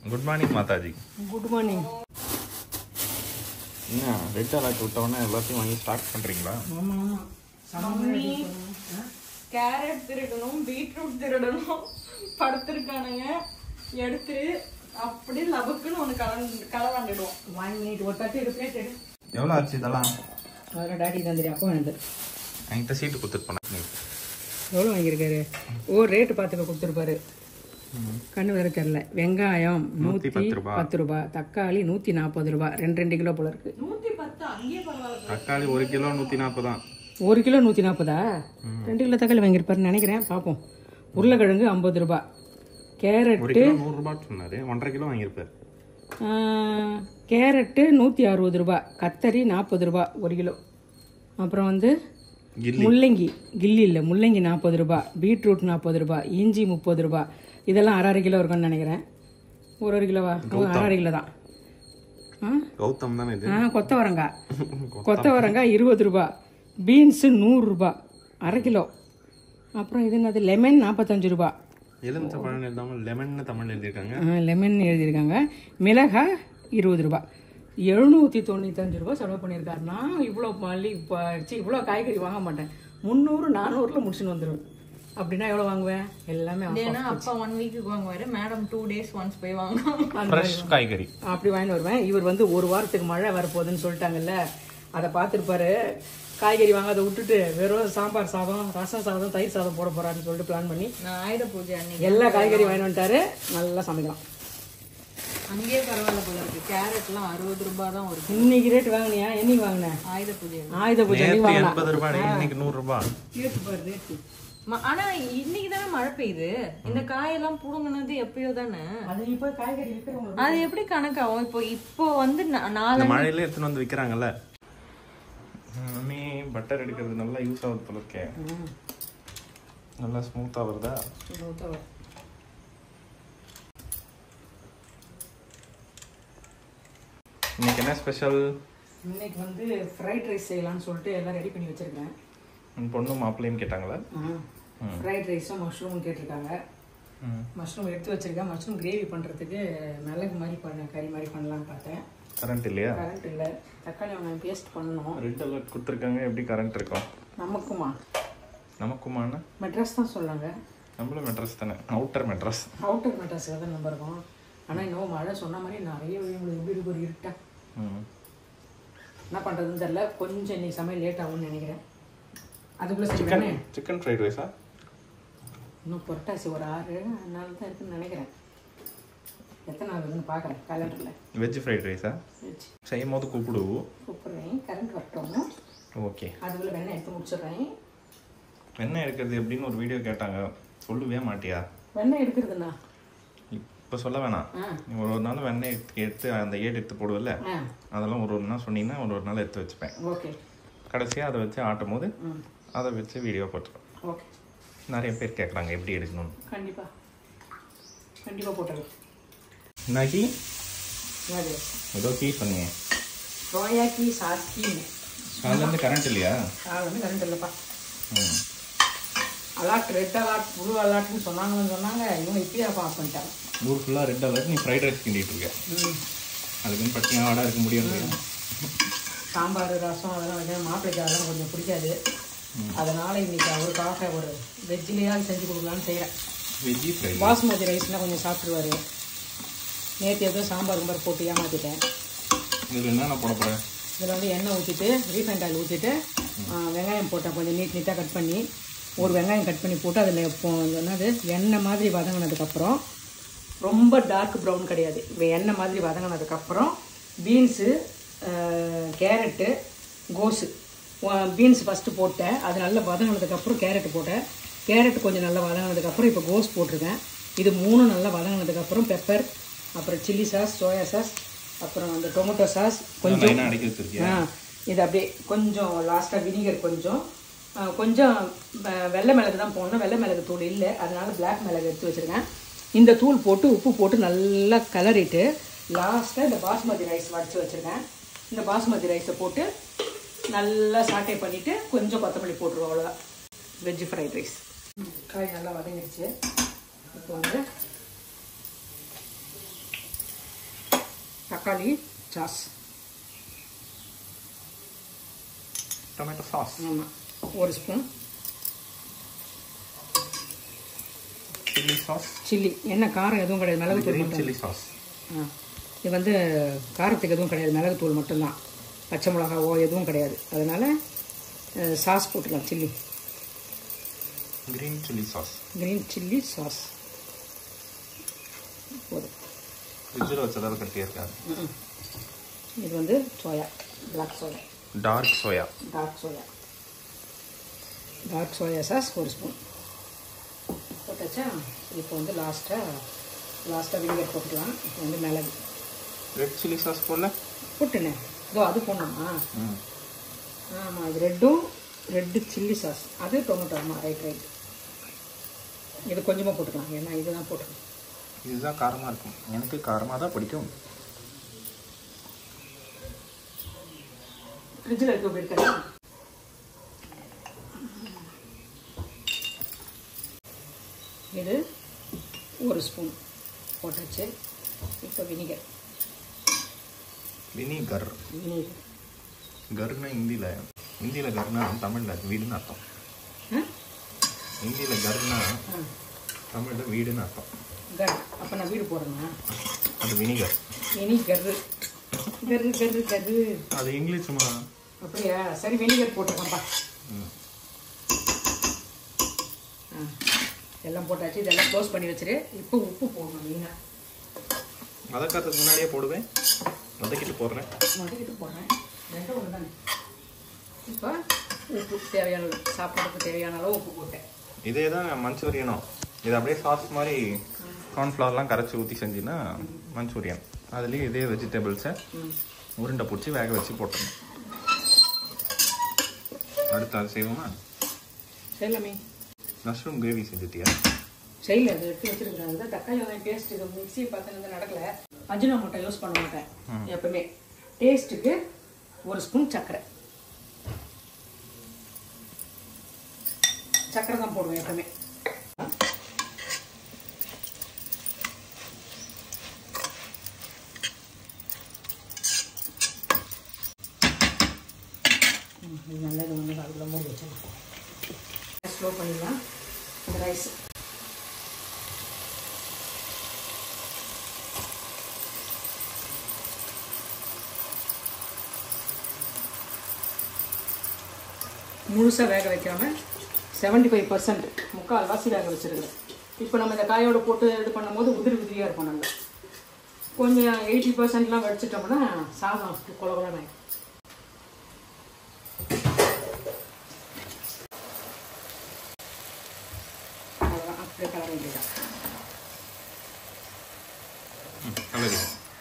Good morning மாதாஜி good morning என்ன red alert விட்டவொடனே எல்லாத்தையும் வாங்கி ஸ்டார்ட் பண்ணுறீங்களா ஆமாம் ஆமாம் கேரட் திருடணும் பீட்ரூட் திருடணும் படுத்திருக்கானுங்க எடுத்து அப்படியே லபக்குன்னு ஒன்று கலந்து களவாண்டிடுவோம் ஒன் மினிட் ஒரு தட்டு எடு பிளேட் எடு எவ்வளோ ஆச்சு இதெல்லாம் அதில் டாடி தந்துடு அப்போ வந்து என்கிட்ட சீட்டு கொடுத்துட்டு போனேன் எவ்வளோ வாங்கியிருக்காரு ஓ ரேட்டு பார்த்துக்க கொடுத்துருப்பாரு கண்ணு வேற தெரில வெங்காயம் நூற்றி பத்து ரூபா. பத்து ரூபா தக்காளி நூற்றி நாற்பது ரூபா ரெண்டு ரெண்டு கிலோ போல இருக்கு நூற்றி பத்து அங்கேயே பரவாயில்ல தக்காளி ஒரு கிலோ நூற்றி நாற்பது தான் ஒரு கிலோ நூற்றி நாற்பதா ரெண்டு கிலோ தக்காளி வாங்கியிருப்பாருன்னு நினைக்கிறேன் பார்ப்போம் உருளைக்கிழங்கு ஐம்பது ரூபா கேரட் ஒரு கிலோ நூறுரூபா சொன்னார் ஒன்றரை கிலோ வாங்கியிருப்பார் ஆஹ், கேரட்டு நூற்றி அறுபது ரூபா கத்தரி நாற்பது ரூபா ஒரு கிலோ அப்புறம் வந்து கில்லி முள்ளங்கி கில்லி இல்லை முள்ளங்கி நாற்பது ரூபா பீட்ரூட் நாற்பது ரூபா இஞ்சி முப்பது ரூபா இதெல்லாம் அரை அரை கிலோ இருக்கும்னு நினைக்கிறேன் ஒரு ஒரு கிலோவா ஓ, அரை அரை கிலோ தான் ஆ கௌதம் தானே இது ஆ கொத்தவரங்காய் கொத்தவரங்காய் இருபது ரூபா பீன்ஸு நூறுரூபா அரை கிலோ அப்புறம் இது என்னது லெமன் நாற்பத்தஞ்சு ரூபா எலுமிச்சை பழம் எழுதாமல் லெமன்னு தமிழ் எழுதியிருக்காங்க லெமன் எழுதியிருக்காங்க மிளகாய் இருபது ரூபா எழுநூற்றி தொண்ணூத்தஞ்சு ரூபா செலவு பண்ணியிருக்காரு நான் இவ்வளோ மல்லி இப்போ சி இவ்வளோ காய்கறி வாங்க மாட்டேன் முந்நூறு நானூறுல முடிச்சுன்னு வந்துடுவேன் அப்படின்னா எவ்வளோ வாங்குவேன் எல்லாமே off. ஏன்னா அப்பா ஒன் வீக்குக்கு வாங்குவாரு மேடம் டூ டேஸ் ஒன்ஸ் போய் வாங்குவாங்க ஃப்ரெஷ் காய்கறி அப்படி வாங்கிட்டு வருவேன் இவர் வந்து ஒரு வாரத்துக்கு மழை வரப்போகுதுன்னு சொல்லிட்டாங்கல்ல அதை பார்த்துருப்பாரு காய்கறி வாங்காத விட்டுட்டு வெறும் சாம்பார் சாதம் ரசம் சாதம் தயிர் சாதம் போட போறாருன்னு சொல்லிட்டு பிளான் பண்ணி நான் ஆயுத பூஜை அன்னைக்கு எல்லா காய்கறி வாங்கிட்டு வந்துட்டாரு நல்லா சமைக்கலாம் அங்கேயே பரவாயில்ல போல இருக்கு கேரட்லாம் அறுபது ரூபாய் தான் ஒரு இன்னைக்கு ரேட் வாங்கினியா என்னைக்கு வாங்கினேன் ஆயுத பூஜை ஆயுத பூஜை அன்னைக்கு நேற்று வாங்கினா எண்பது ரூபாய் இன்னைக்கு நூறுரூபா ரேட்டு பாரு ரேட்டு ம- ஆனா இன்னைக்கு தானே மழை பெய்யுது இந்த காயெல்லாம் புடுங்கினது எப்பயோ தானே அது இப்போ காய்கறி விற்கிறவங்க அது எப்படி கணக்காகும் இப்போ இப்போ வந்து நா- இந்த நாலு மழையில எடுத்துன்னு வந்து விற்கிறாங்கல்ல மம்மி பட்டர் எடுக்கிறது நல்லா யூஸ் ஆகுது போல இருக்கே நல்லா ஸ்மூத்தாக வருதா இன்னைக்கு என்ன ஸ்பெஷல் இன்னைக்கு வந்து ஃப்ரைட் ரைஸ் செய்யலாம்னு சொல்லிட்டு எல்லாம் ரெடி பண்ணி வச்சிருக்கேன் உன் பொண்ணு மாப்பிள்ளையும் கேட்டாங்களா ஃப்ரைட் ரைஸும் மஷ்ரூமும் கேட்டிருக்காங்க மஷ்ரூம் எடுத்து வச்சிருக்கேன் மஷ்ரூம் கிரேவி பண்ணுறதுக்கு மிளகு மாதிரி பண்ண கறி மாதிரி பண்ணலாம்னு பார்த்தேன் கரண்ட் இல்லையா கரண்ட் இல்லை தக்காளி வெங்காயம் பேஸ்ட் பண்ணணும் ரெட் அலர்ட் கொடுத்துருக்காங்க எப்படி கரண்ட் இருக்கும் நமக்குமா நமக்குமான மெட்ராஸ் தான் சொன்னாங்க நம்மளும் மெட்ரஸ் தானே அவுட்டர் மெட்ரஸ் அவுட்டர் மெட்ராஸில் தான் நம்ம இருக்கோம் ஆனால் இன்னும் மழை சொன்ன மாதிரி நிறைய உங்களுக்கு எப்படி இருக்கு ஒரு இருட்டா ம் என்ன பண்ணுறதுன்னு தெரில கொஞ்சம் இன்னைக்கு சமையல் லேட் ஆகும்னு நினைக்கிறேன் அதுக்குள்ளே சிக்கன் செய்வேனே சிக்கன் ஃப்ரைட் ரைஸா இன்னும் புரட்டாசி ஒரு ஆறு நாள் தான் இருக்குன்னு நினைக்கிறேன் எத்தனை நாள் இருக்குன்னு பார்க்குறேன் கேலண்டரில் வெஜ் ஃப்ரைட் ரைஸா வச்சு செய்யும் போது கூப்பிடு கூப்பிட்றேன் கரண்ட் வரட்டும் ஓகே அதுக்குள்ளே வெண்ணெய் எடுத்து முடிச்சிடுறேன் வெண்ணெய் எடுக்கிறது எப்படின்னு ஒரு வீடியோ கேட்டாங்க சொல்லவே மாட்டியா வெண்ணெய் எடுக்கிறதுண்ணா இப்போ சொல்ல வேணாம் ஆ நீ ஒரு ஒரு நாள் வெண்ணெய் எடுத்து எடுத்து அந்த ஏடு எடுத்து போடுவல்ல ஆ அதெல்லாம் ஒரு ஒரு நாள் சொன்னீங்கன்னா ஒரு ஒரு நாள் எடுத்து வச்சுப்பேன் ஓகே கடைசியாக அதை வச்சு ஆட்டும் போது ம் அதை வச்சு வீடியோ போட்டுருவேன் ஓகே நிறைய பேர் கேட்குறாங்க எப்படி எடுக்கணும்னு கண்டிப்பாக கண்டிப்பாக போட்டுருவேன் என்னாக்கி அது ஏதோ கீ சொன்னீங்க சோயாக்கி சாஸ்கி அதுலேருந்து கரண்ட் இல்லையா அது வந்து கரண்ட் இல்லைப்பா ம் அலாட் ரெட் அலாட் ப்ளூ அலாட்னு சொன்னாங்கன்னு சொன்னாங்க இவங்க இப்பயே அப்போ ஆஃப் பண்ணிட்டாங்க ஊர் ஃபுல்லாக ரெட் அலர்ட் நீ ஃப்ரைட் ரைஸ் கிண்டிட்டு இருக்க ம் அதுக்குன்னு பட்டினியாக ஆடாக இருக்க முடியும் இல்லையா? சாம்பார் ரசம் அதெல்லாம் வைக்க மாப்பிள்ளைக்கு அதெல்லாம் கொஞ்சம் பிடிக்காது அதனால இன்னைக்கு அவருக்காக ஒரு வெஜ்ஜிலேயாவது செஞ்சு கொடுக்கலான்னு செய்கிறேன் வெஜ்ஜி ஃப்ரைட் பாஸ்மதி ரைஸ்னால் கொஞ்சம் சாப்பிட்ருவாரு நேற்று ஏதோ சாம்பார் கும்பார் போட்டு ஏமாற்றிட்டேன் இதில் என்னென்ன போட போகிறேன் இதில் வந்து எண்ணெய் ஊற்றிட்டு ரீஃபைண்ட் ஆயில் ஊற்றிட்டு வெங்காயம் போட்டேன் கொஞ்சம் நீட் நீட்டாக கட் பண்ணி ஒரு வெங்காயம் கட் பண்ணி போட்டு அதில் இப்போ என்னது எண்ணெய் மாதிரி வதங்கினதுக்கப்புறம் ரொம்ப டார்க் ப்ரௌன் கிடையாது இப்போ எண்ணெய் மாதிரி வதங்கினதுக்கப்புறம் பீன்ஸு கேரட்டு கோஸு பீன்ஸ் ஃபஸ்ட்டு போட்டேன் அது நல்லா வதங்கினதுக்கப்புறம் கேரட் போட்டேன் கேரட் கொஞ்சம் நல்லா வதங்கினதுக்கப்புறம் இப்போ கோஸ் போட்டிருக்கேன் இது மூணும் நல்லா வதங்கினதுக்கப்புறம் பெப்பர் அப்புறம் சில்லி சாஸ் சோயா சாஸ் அப்புறம் அந்த டொமேட்டோ சாஸ் கொஞ்சம் லைனாக அடிக்க வச்சிருக்கியா ஆ இது அப்படியே கொஞ்சம் லாஸ்ட்டாக வினிகர் கொஞ்சம் ஆ, கொஞ்சம் வெ- வெள்ளை மிளகு தான் போடணும் வெள்ளை மிளகு தூள் இல்லை அதனால பிளாக் மிளகு எடுத்து வச்சுருக்கேன் இந்த தூள் போட்டு உப்பு போட்டு நல்லா கலரிட்டு லாஸ்ட்டாக இந்த பாஸ்மதி ரைஸ் வடித்து வச்சுருக்கேன் இந்த பாஸ்மதி ரைஸை போட்டு நல்லா சாட்டை பண்ணிவிட்டு கொஞ்சம் கொத்தமல்லி போட்டுருவோம் அவ்வளோதான் வெஜ் ஃப்ரைட் ரைஸ் காய் நல்லா வதங்கிடுச்சு இப்போ வந்து தக்காளி சாஸ் டொமேட்டோ சாஸ் ஆமாம் ஒரு ஸ்பூன் சில்லி சாஸ் சில்லி என்ன காரம் எதுவும் கிடையாது மிளகுத்தூள் கிரீன் மட்டும் சில்லி சாஸ் ஆ இது வந்து காரத்துக்கு எதுவும் கிடையாது மிளகுத்தூள் மட்டும்தான் பச்சை மிளகாவோ எதுவும் கிடையாது அதனால் சாஸ் போட்டுக்கலாம் chilli green chilli sauce green chilli sauce போதும் ஃப்ரிட்ஜில் வச்சதால கட்டியே இருக்காது ம்ம். இது வந்து soya black soya dark soya dark soya dark soya sauce ஒரு ஸ்பூன் போட்டாச்சா இப்போ வந்து லாஸ்ட்டாக லாஸ்ட்டாக வினிகர் போட்டுக்கலாம் இப்போ வந்து மிளகு ரெட் சில்லி சாஸ் போடல போட்டுனே இதோ அது போடணுமா ம் ஆமாம் இது ரெட்டும் ரெட்டு சில்லி சாஸ் அது டொமேட்டோ ஆமாம் ரைட் ரைட் இது கொஞ்சமாக போட்டுக்கலாம் ஏன்னா இதுதான் போட்டுக்கலாம் இதுதான் காரமாக இருக்கும் எனக்கு காரமாக தான் பிடிக்கும் ஃப்ரிட்ஜில் இருக்க போயிருக்கா இது ஒரு ஸ்பூன் போட்டாச்சு இப்போ வினிகர் வினிகர் வினிகர் கர்னா ஹிந்தியில் ஹிந்தியில் கர்னா தமிழில் வீடுன்னு அர்த்தம் ஆ ஹிந்தியில் கர்னா ஆ தமிழில் வீடுன்னு அர்த்தம் கர் அப்போ நான் வீடு போடுறேன்னா அது வினிகர் வினி கர்ரு கர்ரு கர்ரு கர்ரு அது இங்கிலீஷுமா அப்படியா சரி வினிகர் போட்டுருக்கேன்ப்பா ம் ஆ எல்லாம் போட்டாச்சு இதெல்லாம் க்ளோஸ் பண்ணி வச்சிரு இப்போ உப்பு போடணும் மெயினாக வதக்கிறதுக்கு முன்னாடியே போடுவேன் வதக்கிட்டு போடுறேன் வதக்கிட்டு போடுறேன் ரெண்டும் ஒன்று தானே இப்போ உப்பு தேவையான அளவு, சாப்பாடுக்கு தேவையான அளவு உப்பு போட்டேன் இதே தான் மஞ்சூரியனும் இது அப்படியே சாஸ் மாதிரி கார்ன்ஃப்ளவர்லாம் கரைச்சி ஊற்றி செஞ்சின்னா மஞ்சூரியன் அதுலேயும் இதே வெஜிடபிள்ஸை ம் உருண்டை பிடிச்சி வேக வச்சு போட்டுருணும் அடுத்து அது செய்வோமா செய்யலாமே மஷ்ரூம் கிரேவி செஞ்சுட்டியா செய்யல அது எடுத்து வச்சிருக்கிறேன் அதுதான் தக்காளி வெங்காயம் பேஸ்ட் இது மிக்ஸி பார்த்தீங்கன்னா நடக்கல அஜினா மட்டை யூஸ் பண்ண மாட்டேன் எப்பவுமே டேஸ்ட்டுக்கு ஒரு ஸ்பூன் சர்க்கரை சர்க்கரை தான் போடுவேன் எப்பவுமே ம், இது நல்லா இது வந்து அதுக்குள்ள மூடி வச்சிடலாம் ஸ்லோ பண்ணிடலாம் இந்த ரைஸ் முழுசாக வேக வைக்காம செவன்டி ஃபைவ் பர்சன்ட் முக்கால் வாசி வேக வச்சிருக்கிறேன் இப்போ நம்ம இந்த காயோட போட்டு இது பண்ணும்போது உதிரி உதிரியாக இருக்கும் நல்லா கொஞ்சம் எயிட்டி பர்சன்ட்லாம் வடிச்சிட்டோம்னா சாதம் கொல கொலன்னு ஆயிடும். அவ்வளோதான் அப்படியே கலர வேண்டியதான் நல்லது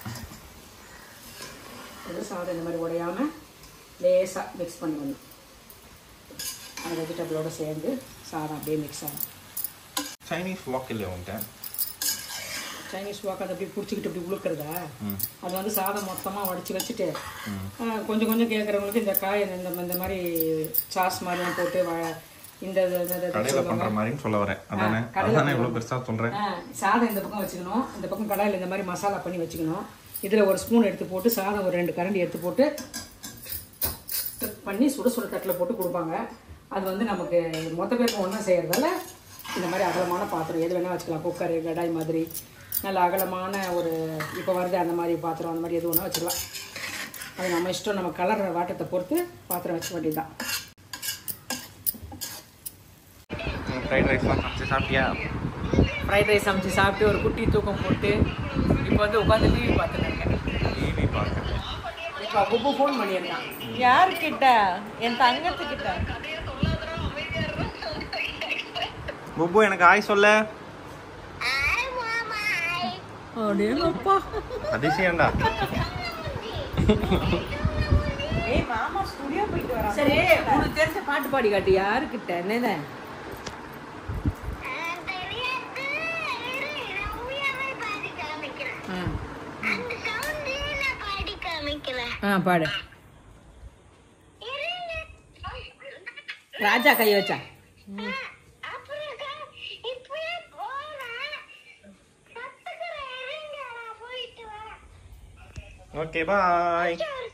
இது சாதம் இந்த மாதிரி உடையாமல் லேசாக மிக்ஸ் பண்ணி வரணும் அந்த வெஜிடபிளோட சேர்ந்து சாதம் அப்படியே மிக்ஸ் ஆகும் சைனீஸ் வாக் இல்லை உன்ட்ட சைனீஸ் வாக் அதை அப்படி பிடிச்சிக்கிட்டு இப்படி உழுக்கிறதா ம் அது வந்து சாதம் மொத்தமாக வடித்து வச்சுட்டு ஆ, கொஞ்சம் கொஞ்சம் கேட்குறவங்களுக்கு இந்த காய் இந்த இந்த மாதிரி சாஸ் மாதிரிலாம் போட்டு வ- இந்த இது- இந்த- இந்த- கடையில் பண்ணுற மாதிரின்னு சொல்ல வரேன் அதானே அதானே இவ்வளோ பெருசாக சொல்கிறேன் ஆ, சாதம் இந்த பக்கம் வச்சுக்கணும் இந்த பக்கம் கடாயில் இந்த மாதிரி மசாலா பண்ணி வச்சுக்கணும் இதில் ஒரு ஸ்பூன் எடுத்து போட்டு சாதம் ஒரு ரெண்டு கரண்டி எடுத்து போட்டு பண்ணி சுட சுட தட்டில் போட்டு கொடுப்பாங்க அது வந்து நமக்கு மொத்த பேருக்கு ஒன்றா செய்கிறதால இந்த மாதிரி அகலமான பாத்திரம் எது வேணால் வச்சுக்கலாம் குக்கரு கடாய் மாதிரி நல்ல அகலமான ஒரு இப்போ வருது அந்த மாதிரி பாத்திரம் அந்த மாதிரி எது வேணால் வச்சுக்கலாம் அது நம்ம இஷ்டம் நம்ம கலர் வாட்டத்தை பொறுத்து பாத்திரம் வச்சுக்க வேண்டியதுதான் ஃப்ரைட் ரைஸ்லாம் சமைச்சு சாப்பிட்டியா ஃப்ரைட் ரைஸ் சமைச்சு சாப்பிட்டு ஒரு குட்டி தூக்கம் போட்டு இப்போ வந்து உட்காந்து டிவி பார்த்துட்டு இருக்கேன் டிவி பார்க்குறேன் இப்போ புப்பு ஃபோன் பண்ணியிருந்தான் யாருக்கிட்ட என் தங்கத்துக்கிட்ட புப்பு எனக்கு ஆய் சொல்ல அப்படியேப்பா அதிசயம்டா ஏய் மாமா ஸ்டுடியோ போயிட்டு வரா சரி உனக்கு தெரிஞ்ச பாட்டு பாடி காட்டு யாருக்கிட்ட என்னதான் ஆ பாடு ராஜா கை வச்சா ஓகே பாய்